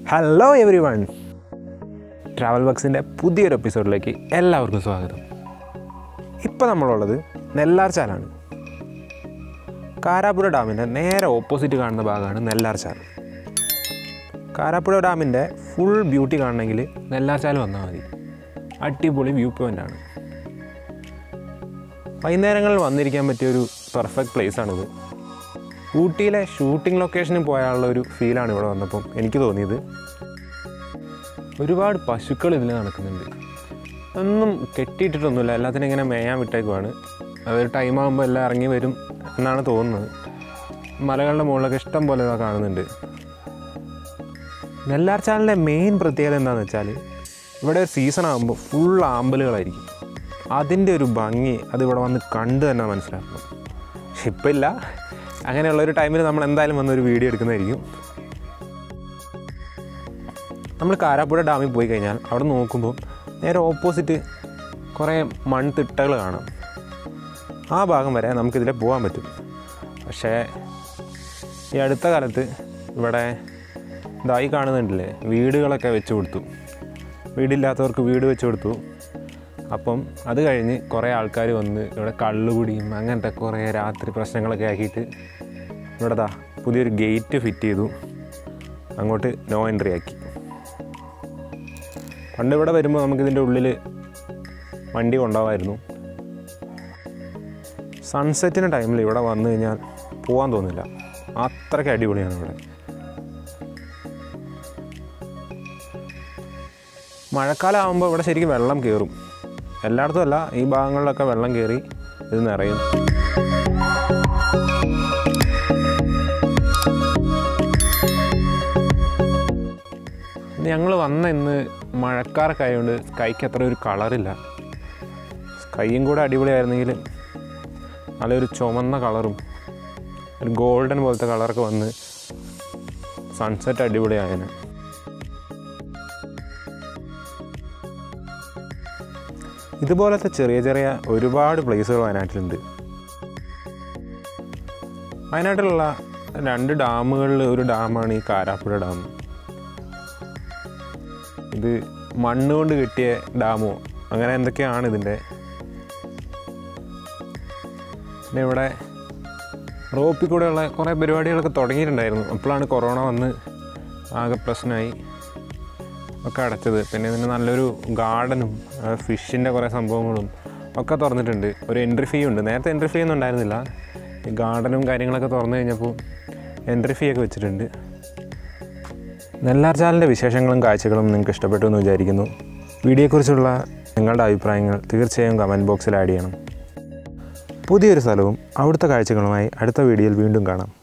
hello everyone travel ബക്സിൻ്റെ പുതിയൊരു എപ്പിസോഡിലേക്ക് എല്ലാവർക്കും സ്വാഗതം ഇപ്പോൾ നമ്മളുള്ളത് നെല്ലാർച്ചാലാണ് കാരാപ്പുഴ ഡാമിൻ്റെ നേരെ ഓപ്പോസിറ്റ് കാണുന്ന ഭാഗമാണ് നെല്ലാർച്ചാൽ കാരാപ്പുഴ ഡാമിൻ്റെ ഫുൾ ബ്യൂട്ടി കാണണമെങ്കിൽ നെല്ലാർച്ചാൽ വന്നാൽ മതി അടിപൊളി വ്യൂ പോയിൻ്റാണ് വൈകുന്നേരങ്ങളിൽ വന്നിരിക്കാൻ പറ്റിയൊരു പെർഫെക്റ്റ് പ്ലേസാണിത് ഊട്ടിയിലെ ഷൂട്ടിംഗ് ലൊക്കേഷനിൽ പോയാലുള്ള ഒരു ഫീലാണ് ഇവിടെ വന്നപ്പം എനിക്ക് തോന്നിയത് ഒരുപാട് പശുക്കൾ ഇതിൽ നടക്കുന്നുണ്ട് ഒന്നും കെട്ടിയിട്ടിട്ടൊന്നുമില്ല എല്ലാത്തിനും ഇങ്ങനെ മേയാൻ വിട്ടേക്കുവാണ് അതൊരു ടൈം ആകുമ്പോൾ എല്ലാം ഇറങ്ങി വരും എന്നാണ് തോന്നുന്നത് മലകളുടെ മുകളിലൊക്കെ ഇഷ്ടം പോലെ ഇതാ കാണുന്നുണ്ട് നെല്ലാർച്ചാലിൻ്റെ മെയിൻ പ്രത്യേകത എന്താണെന്ന് വെച്ചാൽ ഇവിടെ ഒരു സീസൺ ആകുമ്പോൾ ഫുൾ ആമ്പലുകളായിരിക്കും അതിൻ്റെ ഒരു ഭംഗി അത് ഇവിടെ വന്ന് കണ്ട് തന്നെ മനസ്സിലാക്കണം പക്ഷെ ഇപ്പം ഇല്ല അങ്ങനെയുള്ള ഒരു ടൈമിൽ നമ്മൾ എന്തായാലും വന്നൊരു വീഡിയോ എടുക്കുന്നതായിരിക്കും നമ്മൾ കാരാപ്പുഴ ഡാമിൽ പോയി കഴിഞ്ഞാൽ അവിടെ നോക്കുമ്പോൾ നേരെ ഓപ്പോസിറ്റ് കുറേ മൺതിട്ടകൾ കാണാം ആ ഭാഗം വരെ നമുക്കിതിലെ പോകാൻ പറ്റും പക്ഷേ ഈ അടുത്ത കാലത്ത് ഇവിടെ ഇതായി കാണുന്നുണ്ടല്ലേ വീടുകളൊക്കെ വെച്ച് കൊടുത്തു വീടില്ലാത്തവർക്ക് വീട് വെച്ച് കൊടുത്തു അപ്പം അത് കഴിഞ്ഞ് കുറേ ആൾക്കാർ വന്ന് ഇവിടെ കള്ളുകുടിയും അങ്ങനത്തെ കുറേ രാത്രി പ്രശ്നങ്ങളൊക്കെ ആക്കിയിട്ട് ഇവിടെ ദാ പുതിയൊരു ഗേറ്റ് ഫിറ്റ് ചെയ്തു അങ്ങോട്ട് നോ എൻട്രി ആക്കി പണ്ട് ഇവിടെ വരുമ്പോൾ നമുക്കിതിൻ്റെ ഉള്ളിൽ വണ്ടി കൊണ്ടുപോകാമായിരുന്നു സൺസെറ്റിൻ്റെ ടൈമിൽ ഇവിടെ വന്നു കഴിഞ്ഞാൽ പോകാൻ തോന്നില്ല അത്രയ്ക്ക് അടിപൊളിയാണ് ഇവിടെ മഴക്കാലം ആകുമ്പോൾ ഇവിടെ ശരിക്കും വെള്ളം കയറും എല്ലായിടത്തും അല്ല ഈ ഭാഗങ്ങളിലൊക്കെ വെള്ളം കയറി ഇത് നിറയും ഞങ്ങൾ വന്ന ഇന്ന് മഴക്കാരൊക്കെ ആയതുകൊണ്ട് സ്കൈക്ക് അത്ര ഒരു കളറില്ല സ്കൈയും കൂടെ അടിപൊളിയായിരുന്നെങ്കിൽ നല്ലൊരു ചുമന്ന കളറും ഒരു ഗോൾഡൻ പോലത്തെ കളറൊക്കെ വന്ന് സൺസെറ്റ് അടിപൊളിയായതിന് ഇതുപോലത്തെ ചെറിയ ചെറിയ ഒരുപാട് പ്ലേസുകൾ വയനാട്ടിലുണ്ട് വയനാട്ടിലുള്ള രണ്ട് ഡാമുകളിൽ ഒരു ഡാമാണ് ഈ കാരാപ്പുഴ ഡാം ഇത് മണ്ണ് കൊണ്ട് കെട്ടിയ ഡാമോ അങ്ങനെ എന്തൊക്കെയാണ് ഇതിൻ്റെ പിന്നെ ഇവിടെ റോപ്പിൽ കൂടെയുള്ള കുറേ പരിപാടികളൊക്കെ തുടങ്ങിയിട്ടുണ്ടായിരുന്നു അപ്പോഴാണ് കൊറോണ വന്ന് ആകെ പ്രശ്നമായി ഒക്കെ അടച്ചത് പിന്നെ ഇതിന് നല്ലൊരു ഗാർഡനും ഫിഷിൻ്റെ കുറേ സംഭവങ്ങളും ഒക്കെ തുറന്നിട്ടുണ്ട് ഒരു എൻട്രി ഫീ ഉണ്ട് നേരത്തെ എൻട്രി ഫീ ഒന്നും ഉണ്ടായിരുന്നില്ല ഈ ഗാർഡനും കാര്യങ്ങളൊക്കെ തുറന്നു കഴിഞ്ഞപ്പോൾ എൻട്രി ഫീ ഒക്കെ വെച്ചിട്ടുണ്ട് നെല്ലാർച്ചാലിൻ്റെ വിശേഷങ്ങളും കാഴ്ചകളും നിങ്ങൾക്ക് ഇഷ്ടപ്പെട്ടു എന്ന് വിചാരിക്കുന്നു വീഡിയോയെക്കുറിച്ചുള്ള നിങ്ങളുടെ അഭിപ്രായങ്ങൾ തീർച്ചയായും കമൻറ്റ് ബോക്സിൽ ആഡ് ചെയ്യണം പുതിയൊരു സ്ഥലവും അവിടുത്തെ കാഴ്ചകളുമായി അടുത്ത വീഡിയോയിൽ വീണ്ടും കാണാം